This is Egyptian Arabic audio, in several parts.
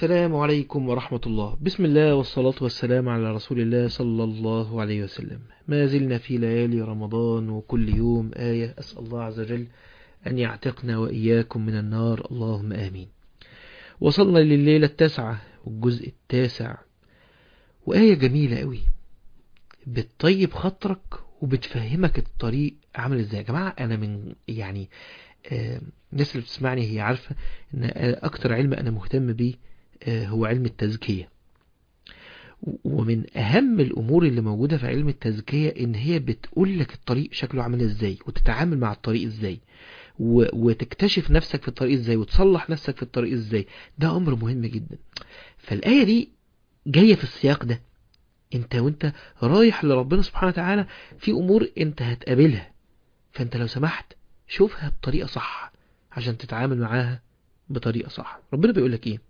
السلام عليكم ورحمة الله بسم الله والصلاة والسلام على رسول الله صلى الله عليه وسلم ما زلنا في ليالي رمضان وكل يوم آية أسأل الله عز وجل أن يعتقنا وإياكم من النار اللهم آمين وصلنا لليلة التاسعة والجزء التاسع وآية جميلة قوي بتطيب خاطرك وبتفهمك الطريق عامل ازاي يا جماعة أنا من يعني آه، الناس اللي بتسمعني هي عارفة ان اكتر علم انا مهتم بيه آه، هو علم التزكية ومن اهم الامور اللي موجودة في علم التزكية ان هي بتقول لك الطريق شكله عامل ازاي وتتعامل مع الطريق ازاي و- وتكتشف نفسك في الطريق ازاي وتصلح نفسك في الطريق ازاي ده امر مهم جدا فالآية دي جاية في السياق ده انت وانت رايح لربنا سبحانه وتعالى في امور انت هتقابلها فانت لو سمحت شوفها بطريقة صح عشان تتعامل معاها بطريقة صح ربنا بيقول لك ايه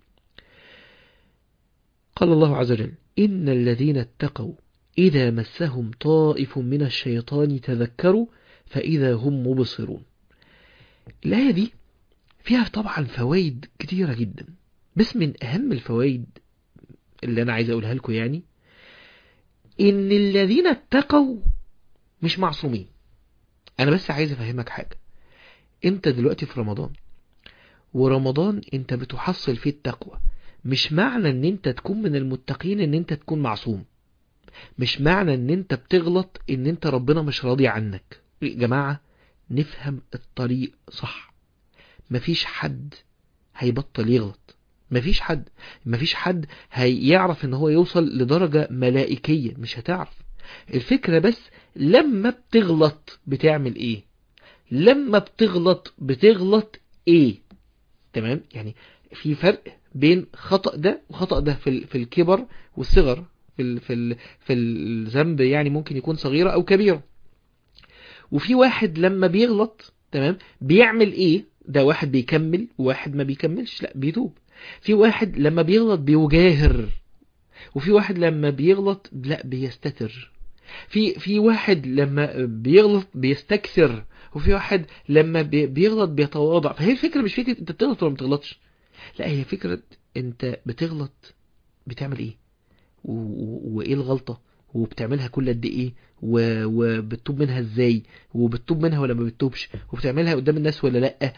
قال الله عز وجل إن الذين اتقوا إذا مسهم طائف من الشيطان تذكروا فإذا هم مبصرون الآية دي فيها طبعا فوائد كتيرة جدا بس من أهم الفوائد اللي أنا عايز أقولها لكم يعني إن الذين اتقوا مش معصومين أنا بس عايز أفهمك حاجة أنت دلوقتي في رمضان ورمضان أنت بتحصل فيه التقوى مش معنى ان انت تكون من المتقين ان انت تكون معصوم مش معنى ان انت بتغلط ان انت ربنا مش راضي عنك يا جماعة نفهم الطريق صح مفيش حد هيبطل يغلط مفيش حد مفيش حد هيعرف ان هو يوصل لدرجة ملائكية مش هتعرف الفكرة بس لما بتغلط بتعمل ايه لما بتغلط بتغلط ايه تمام يعني في فرق بين خطأ ده وخطأ ده في ال- في الكبر والصغر في ال في ال في الذنب يعني ممكن يكون صغيرة او كبيرة وفي واحد لما بيغلط تمام بيعمل ايه ده واحد بيكمل وواحد ما بيكملش لا بيتوب في واحد لما بيغلط بيجاهر وفي واحد لما بيغلط لا بيستتر في في واحد لما بيغلط بيستكثر وفي واحد لما بي- بيغلط بيتواضع فهي الفكرة مش فكرة انت بتغلط ولا ما بتغلطش لا هي فكرة انت بتغلط بتعمل ايه و- و- وايه الغلطة وبتعملها كل قد ايه و- وبتتوب منها ازاي وبتتوب منها ولا ما بتتوبش وبتعملها قدام الناس ولا لا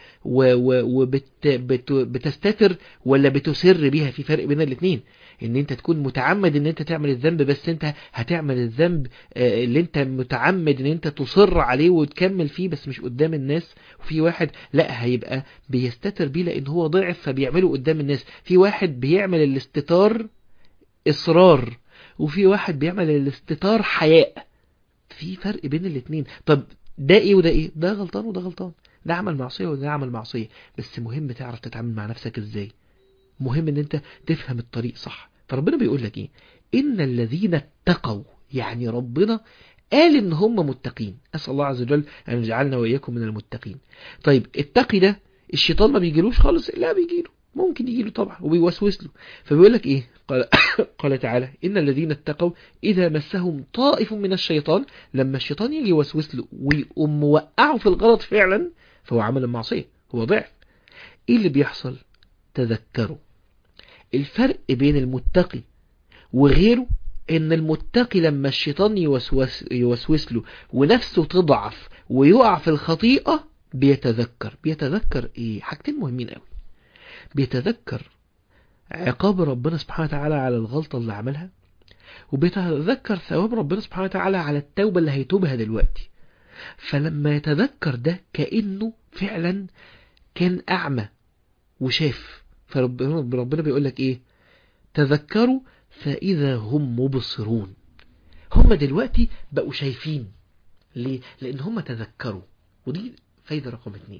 وبتستتر ولا بتسر بيها في فرق بين الاتنين ان انت تكون متعمد ان انت تعمل الذنب بس انت هتعمل الذنب آه، اللي انت متعمد ان انت تصر عليه وتكمل فيه بس مش قدام الناس وفي واحد لا هيبقى بيستتر بيه لان هو ضعف فبيعمله قدام الناس في واحد بيعمل الاستتار اصرار وفي واحد بيعمل الاستتار حياء في فرق بين الاتنين طب ده ايه وده ايه ده غلطان وده غلطان ده عمل معصية وده عمل معصية بس مهم تعرف تتعامل مع نفسك ازاي مهم ان انت تفهم الطريق صح فربنا بيقول لك ايه ان الذين اتقوا يعني ربنا قال ان هم متقين اسال الله عز وجل ان يجعلنا واياكم من المتقين طيب التقي ده الشيطان ما بيجيلوش خالص لا بيجيله ممكن يجيله طبعا وبيوسوس له فبيقول لك ايه قال قال تعالى ان الذين اتقوا اذا مسهم طائف من الشيطان لما الشيطان يجي يوسوس له ويقوم موقعه في الغلط فعلا فهو عمل المعصيه هو ضعف ايه اللي بيحصل تذكروا الفرق بين المتقي وغيره ان المتقي لما الشيطان يوسوس, يوسوس له ونفسه تضعف ويقع في الخطيئة بيتذكر بيتذكر ايه حاجتين مهمين قوي بيتذكر عقاب ربنا سبحانه وتعالى على الغلطة اللي عملها وبيتذكر ثواب ربنا سبحانه وتعالى على التوبة اللي هيتوبها دلوقتي فلما يتذكر ده كأنه فعلا كان أعمى وشاف فربنا ربنا بيقول لك ايه تذكروا فإذا هم مبصرون هم دلوقتي بقوا شايفين ليه؟ لأن هم تذكروا ودي فايدة رقم اتنين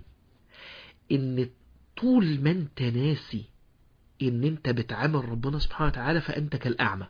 إن طول ما انت ناسي إن انت بتعامل ربنا سبحانه وتعالى فأنت كالأعمى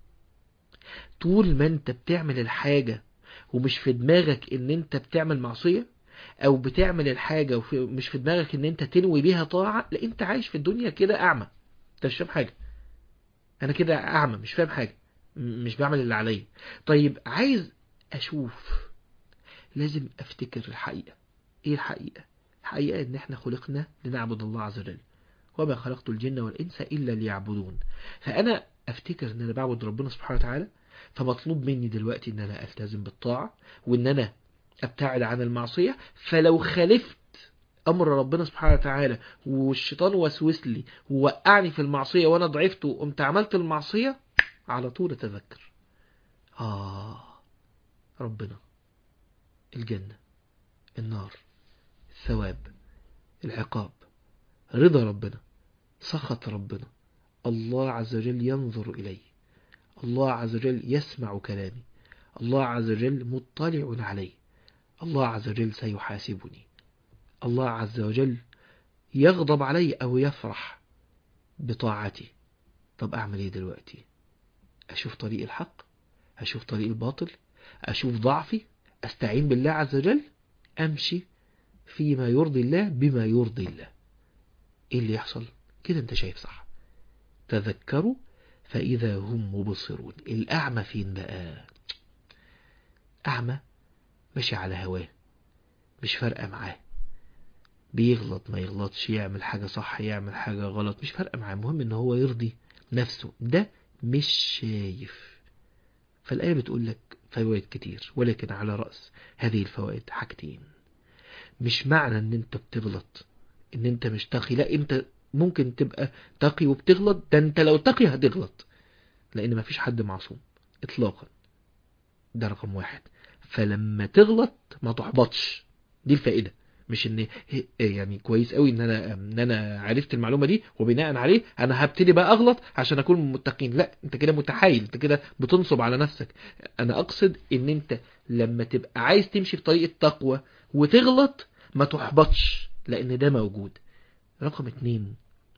طول ما انت بتعمل الحاجة ومش في دماغك إن انت بتعمل معصية أو بتعمل الحاجة ومش في دماغك إن انت تنوي بيها طاعة لا انت عايش في الدنيا كده أعمى انت مش فاهم حاجة انا كده اعمى مش فاهم حاجة م- مش بعمل اللي عليا طيب عايز اشوف لازم افتكر الحقيقة ايه الحقيقة الحقيقة ان احنا خلقنا لنعبد الله عز وجل وما خلقت الجن والإنس إلا ليعبدون فأنا أفتكر أن أنا بعبد ربنا سبحانه وتعالى فمطلوب مني دلوقتي أن أنا ألتزم بالطاعة وأن أنا أبتعد عن المعصية فلو خالفت أمر ربنا سبحانه وتعالى والشيطان وسوس لي ووقعني في المعصية وأنا ضعفت وقمت عملت المعصية على طول أتذكر آه ربنا الجنة النار الثواب العقاب رضا ربنا سخط ربنا الله عز وجل ينظر إلي الله عز وجل يسمع كلامي الله عز وجل مطلع علي الله عز وجل سيحاسبني الله عز وجل يغضب علي أو يفرح بطاعتي طب أعمل إيه دلوقتي أشوف طريق الحق أشوف طريق الباطل أشوف ضعفي أستعين بالله عز وجل أمشي فيما يرضي الله بما يرضي الله إيه اللي يحصل كده أنت شايف صح تذكروا فإذا هم مبصرون الأعمى فين بقى أعمى ماشي على هواه مش فارقة معاه بيغلط ما يغلطش يعمل حاجة صح يعمل حاجة غلط مش فارقة معاه المهم ان هو يرضي نفسه ده مش شايف فالآية بتقول لك فوائد كتير ولكن على رأس هذه الفوائد حاجتين مش معنى ان انت بتغلط ان انت مش تقي لا انت ممكن تبقى تقي وبتغلط ده انت لو تقي هتغلط لان مفيش حد معصوم اطلاقا ده رقم واحد فلما تغلط ما تحبطش دي الفائدة مش ان يعني كويس قوي ان انا ان انا عرفت المعلومه دي وبناء عليه انا هبتدي بقى اغلط عشان اكون من المتقين لا انت كده متحايل انت كده بتنصب على نفسك انا اقصد ان انت لما تبقى عايز تمشي في طريق التقوى وتغلط ما تحبطش لان ده موجود رقم اتنين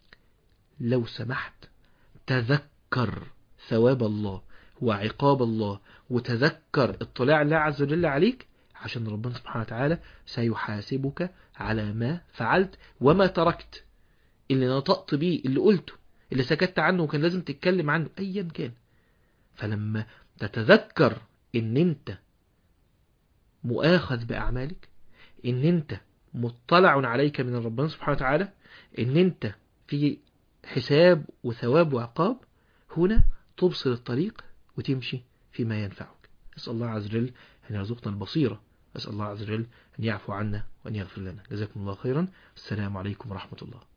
لو سمحت تذكر ثواب الله وعقاب الله وتذكر اطلاع الله عز وجل عليك عشان ربنا سبحانه وتعالى سيحاسبك على ما فعلت وما تركت اللي نطقت بيه اللي قلته اللي سكت عنه وكان لازم تتكلم عنه ايا كان فلما تتذكر ان انت مؤاخذ باعمالك ان انت مطلع عليك من ربنا سبحانه وتعالى ان انت في حساب وثواب وعقاب هنا تبصر الطريق وتمشي فيما ينفعك أسأل الله عز وجل أن يرزقنا البصيرة أسأل الله عز وجل أن يعفو عنا وأن يغفر لنا جزاكم الله خيرا السلام عليكم ورحمة الله